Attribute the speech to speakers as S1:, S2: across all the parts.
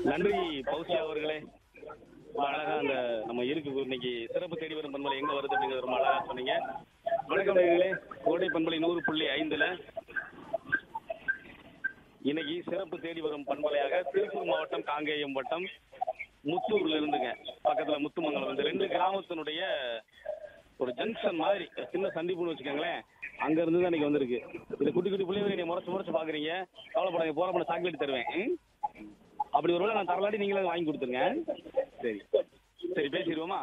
S1: நன்றி பௌசியா அவர்களே ரொம்ப அழகா அந்த நம்ம இருக்கு இன்னைக்கு சிறப்பு தேடி வரும் பண்பலை எங்க வருது அப்படிங்கிறது ரொம்ப அழகா சொன்னீங்க வணக்கம் நேயர்களே கோடை பண்பலை நூறு புள்ளி ஐந்துல இன்னைக்கு சிறப்பு தேடி வரும் பண்பலையாக திருப்பூர் மாவட்டம் காங்கேயம் வட்டம் முத்தூர்ல இருந்துங்க பக்கத்துல முத்துமங்கலம் இந்த ரெண்டு கிராமத்தினுடைய ஒரு ஜங்ஷன் மாதிரி சின்ன சந்திப்புன்னு வச்சுக்கோங்களேன் அங்க இருந்து தான் இன்னைக்கு வந்திருக்கு இது குட்டி குட்டி பிள்ளைங்க நீங்க முறைச்சு முறைச்சு பாக்குறீங்க கவலைப்படாங்க போற பண்ண சாக்லேட் தருவேன் ம்? அப்படி ஒருவேளை நான் தரலாட்டி நீங்களே வாங்கி கொடுத்துருங்க சரி சரி பேசிடுவோமா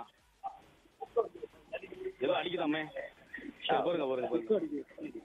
S1: ஏதோ அடிக்குதாமே சரி, போருங்க போருங்க போருங்க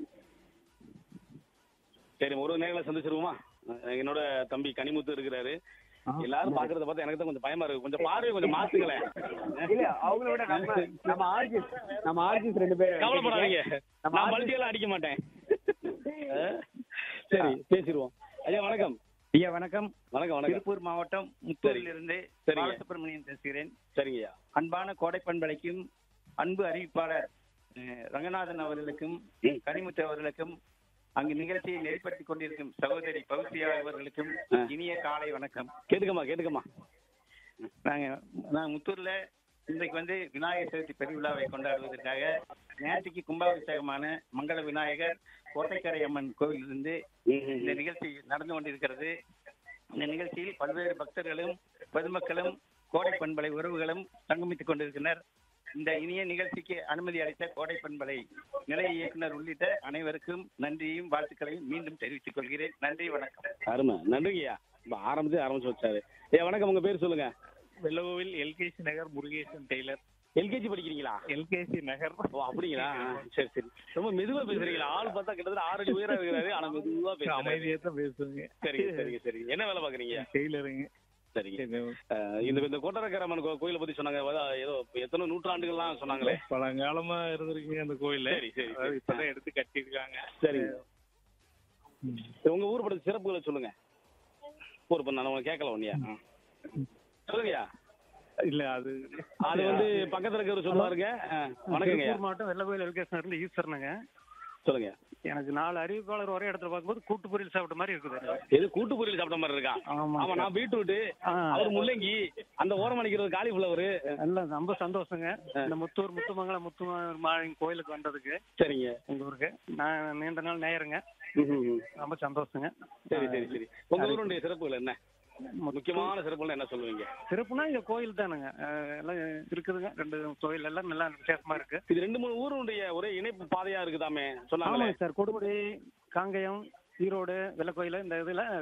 S1: சரி ஒரு நேரில் சந்திச்சிருவோமா அஹ் என்னோட தம்பி கனிமுத்து இருக்கிறாரு எல்லாரும் பாக்குறத பார்த்தா எனக்கு தான் கொஞ்சம் பயமா இருக்கு கொஞ்சம் பார்வை கொஞ்சம் மாத்துங்களேன்
S2: இல்ல அவங்கள விட நம்ம நம்ம ஆர்ஜிஸ் நம்ம ஆர்ஜிஸ் ரெண்டு பேரும்
S1: கவலைப்படாதீங்க
S2: நம்ம
S1: நான்
S2: ஆர்ஜிஸ்
S1: மல்டியெல்லாம் அடிக்க மாட்டேன் அஹ் சரி பேசிடுவோம் ஐயா வணக்கம்
S3: ஐயா வணக்கம்
S1: வணக்கம் வணக்கம்
S3: திருப்பூர் மாவட்டம் முத்தூரிலிருந்து
S1: சரிங்க.
S3: பாலசுப்ரமணியன் பேசுகிறேன்
S1: சரிங்கய்யா
S3: அன்பான கோடை பண்பலைக்கும் அன்பு அறிவிப்பாளர் அஹ், ரங்கநாதன் அவர்களுக்கும்
S1: ம்.
S3: கனிமுத்து அவர்களுக்கும் அங்கு நிகழ்ச்சியை நெறிப்படுத்திக் கொண்டிருக்கும் சகோதரி பௌசியா அவர்களுக்கும்
S1: ஆ.
S3: இனிய காலை வணக்கம்
S1: கேட்டுக்கம்மா கேட்டுக்கம்மா
S3: நாங்க நான் முத்தூர்ல இன்றைக்கு வந்து விநாயகர் சதுர்த்தி பெருவிழாவை கொண்டாடுவதற்காக நேற்றுக்கு கும்பாபிஷேகமான மங்கள விநாயகர் கோட்டைக்கரை அம்மன் கோவிலிருந்து இந்த நிகழ்ச்சி நடந்து கொண்டிருக்கிறது இந்த நிகழ்ச்சியில் பல்வேறு பக்தர்களும் பொதுமக்களும் கோடை பண்பலை உறவுகளும் சங்கமித்துக் கொண்டிருக்கின்றனர் இந்த இனிய நிகழ்ச்சிக்கு அனுமதி அளித்த கோடை பண்பலை நிலைய இயக்குனர் உள்ளிட்ட அனைவருக்கும் நன்றியையும் வாழ்த்துக்களையும் மீண்டும் தெரிவித்துக் கொள்கிறேன் நன்றி வணக்கம்
S1: அருமை நன்றிங்கய்யா இப்ப ஆரம்பிச்சு ஆரம்பிச்சு வச்சாரு ஏ வணக்கம் உங்க பேர் சொல்லுங்க
S4: Vellakoil LKC Nagar Murugesan tailor
S1: LKG படிக்கிறீங்களா
S4: எல்கேசி நகர்
S1: ஓ அப்படிங்களா ஆ, சரி சரி ரொம்ப மெதுவா பேசுறீங்களா ஆள் பார்த்தா கிட்டத்தட்ட ஆறு அடி உயரம் இருக்கிறாரு ஆனா மெதுவா பேசுறாரு
S4: அமைதியா தான் பேசுங்க
S1: சரிங்க சரிங்க சரிங்க என்ன வேலை பாக்குறீங்க
S4: டெய்லருங்க
S1: சரிங்க அஹ், இந்த இந்த கொட்டரக்கரம்மன் கோ- கோயிலை பத்தி சொன்னாங்க அதான் ஏதோ எத்தனை நூற்றாண்டுகள்லாம் சொன்னாங்களே
S4: பழங்காலமா இருந்திருக்குங்க அந்த கோயில்ல
S1: சரி, சரி,
S4: அதாவது
S1: சரி.
S4: இப்பதான் எடுத்து கட்டியிருக்காங்க
S1: சரிங்க உங்க ஊர் படுத்த சிறப்புகளை சொல்லுங்க ஊர் பண்ண நான் கேட்கல ஒன்னியா சொல்லுங்கய்யா
S4: இல்ல அது
S1: அது வந்து பக்கத்துல இருக்கிறவர் சொல்லுவாருங்க ஆ, வணக்கங்கய்யா
S5: திருப்பூர் மாவட்டம் வெள்ளகோயில் எல்கேசனர்ல ஈஸ்வரனுங்க
S1: சொல்லுங்க
S5: எனக்கு நாலு அறிவிப்பாளர் ஒரே இடத்துல பார்க்கும்போது கூட்டு பொரியல் சாப்பிட்ட மாதிரி இருக்குது எனக்கு.
S1: எது கூட்டு பொரியல் சாப்பிட்ட மாதிரி இருக்கா
S5: ஆமா
S1: ஆமா நான் பீட்ரூட்
S5: ஆ.
S1: அவர் முள்ளங்கி அந்த ஓரம் அடிக்கிறது காலிஃபிளவர்
S5: எல்லாம் ரொம்ப சந்தோஷங்க இந்த முத்தூர் முத்துமங்கலம் முத்து மாளிகை கோயிலுக்கு வந்ததுக்கு
S1: சரிங்க
S5: எங்க ஊருக்கு நான் நீண்ட நாள் நேயருங்க
S1: ம்ஹும்.
S5: ரொம்ப சந்தோஷங்க
S1: சரி சரி சரி உங்க ஊருடைய சிறப்புகள் என்ன முக்கியமான சிறப்புகள் என்ன சொல்லுவீங்க
S5: சிறப்புனா இங்க கோயில் தானுங்க அஹ் எல்லாம் இருக்குதுங்க ரெண்டு கோயில் எல்லாம் நல்லா விசேஷமா இருக்கு
S1: இது ரெண்டு மூணு ஊருடைய ஒரே இணைப்பு பாதையா இருக்குதாமே சொன்னாங்களே
S5: ஆமாங்க சார் கொடுமுடி காங்கயம் ஈரோடு வெள்ளக்கோயில் இந்த இதுல